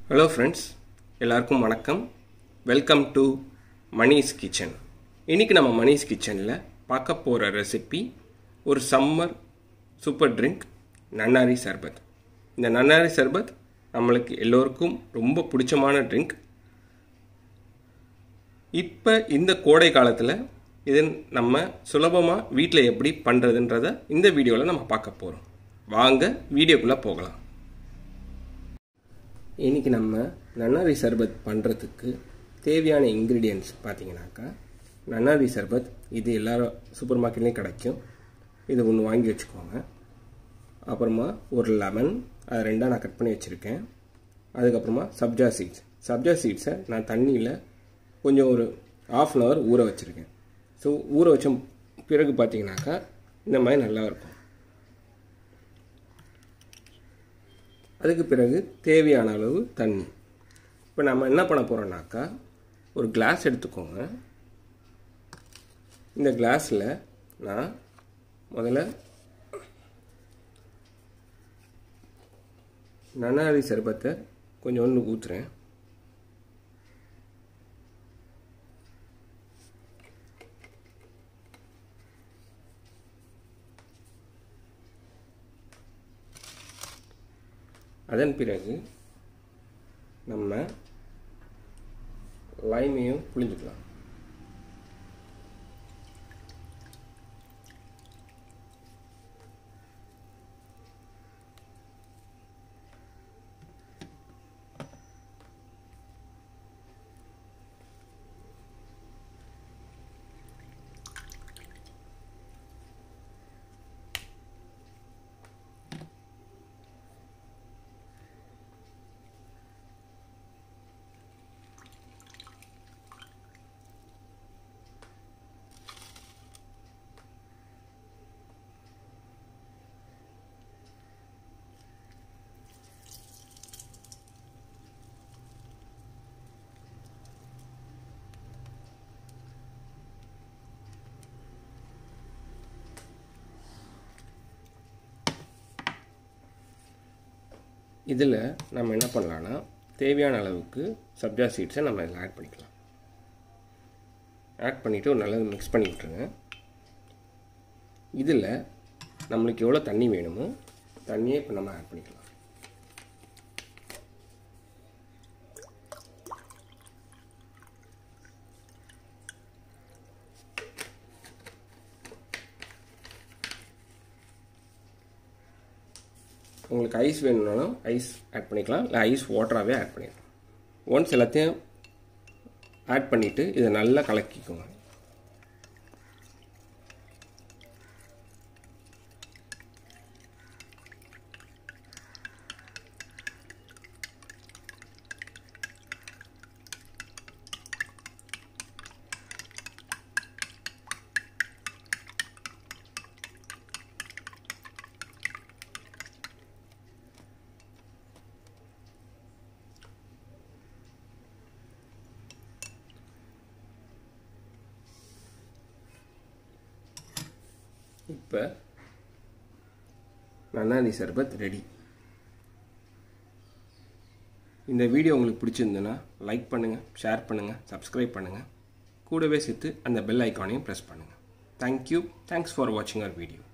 hello friends எல்லாருக்கும் வணக்கம் welcome to Mani's kitchen இன்றைக்கி நம்ம மணிஸ் கிச்சனில் பார்க்க போகிற ரெசிபி ஒரு சம்மர் சூப்பர் ட்ரிங்க் நன்னாரி சர்பத் இந்த நன்னாரி சர்பத் நம்மளுக்கு எல்லோருக்கும் ரொம்ப பிடிச்சமான ட்ரிங்க் இப்போ இந்த கோடை காலத்தில் இது நம்ம சுலபமாக வீட்டில் எப்படி பண்ணுறதுன்றத இந்த வீடியோவில் நம்ம பார்க்க போகிறோம் வாங்க வீடியோக்குள்ளே போகலாம் இன்றைக்கி நம்ம நன்னாரி சர்பத் பண்ணுறதுக்கு தேவையான இன்க்ரீடியன்ட்ஸ் பார்த்தீங்கன்னாக்கா நன்னாரி சர்பத் இது எல்லா சூப்பர் மார்க்கெட்லேயும் கிடைக்கும் இது ஒன்று வாங்கி வச்சுக்கோங்க அப்புறமா ஒரு லெமன் அதை ரெண்டாக நான் கட் பண்ணி வச்சுருக்கேன் அதுக்கப்புறமா சப்ஜா சீட்ஸ் சப்ஜா சீட்ஸை நான் தண்ணியில் கொஞ்சம் ஒரு ஆஃப் அன் ஹவர் ஊற வச்சுருக்கேன் ஸோ ஊற வச்ச பிறகு பார்த்தீங்கன்னாக்கா இந்த மாதிரி நல்லா இருக்கும் அதுக்கு பிறகு தேவையான அளவு தண்ணி இப்போ நம்ம என்ன பண்ண போகிறோம்னாக்கா ஒரு கிளாஸ் எடுத்துக்கோங்க இந்த கிளாஸில் நான் முதல்ல நன்னாரி சர்பத்தை கொஞ்சம் ஒன்று ஊற்றுறேன் அதன் பிறகு நம்ம லைமையும் புளிஞ்சுக்கலாம் இதில் நம்ம என்ன பண்ணலான்னா தேவையான அளவுக்கு சப்ஜா சீட்ஸை நம்ம இதில் ஆட் பண்ணிக்கலாம் ஆட் பண்ணிவிட்டு ஒரு நல்லா மிக்ஸ் பண்ணி விட்ருங்க இதில் நம்மளுக்கு எவ்வளோ தண்ணி வேணுமோ தண்ணியை இப்போ நம்ம ஆட் பண்ணிக்கலாம் உங்களுக்கு ஐஸ் வேணும்னாலும் ஐஸ் ஆட் பண்ணிக்கலாம் இல்லை ஐஸ் வாட்டராகவே ஆட் பண்ணிடலாம் ஒன்ஸ் எல்லாத்தையும் ஆட் பண்ணிவிட்டு இதை நல்லா கலக்கிக்கோங்க இப்போ நன்னாரி சர்பத் ரெடி இந்த வீடியோ உங்களுக்கு பிடிச்சிருந்துன்னா லைக் பண்ணுங்கள் ஷேர் பண்ணுங்கள் சப்ஸ்கிரைப் பண்ணுங்கள் கூடவே சேர்த்து அந்த பெல் ஐக்கானையும் ப்ரெஸ் பண்ணுங்கள் தேங்க்யூ தேங்க்ஸ் ஃபார் வாட்சிங் அவர் வீடியோ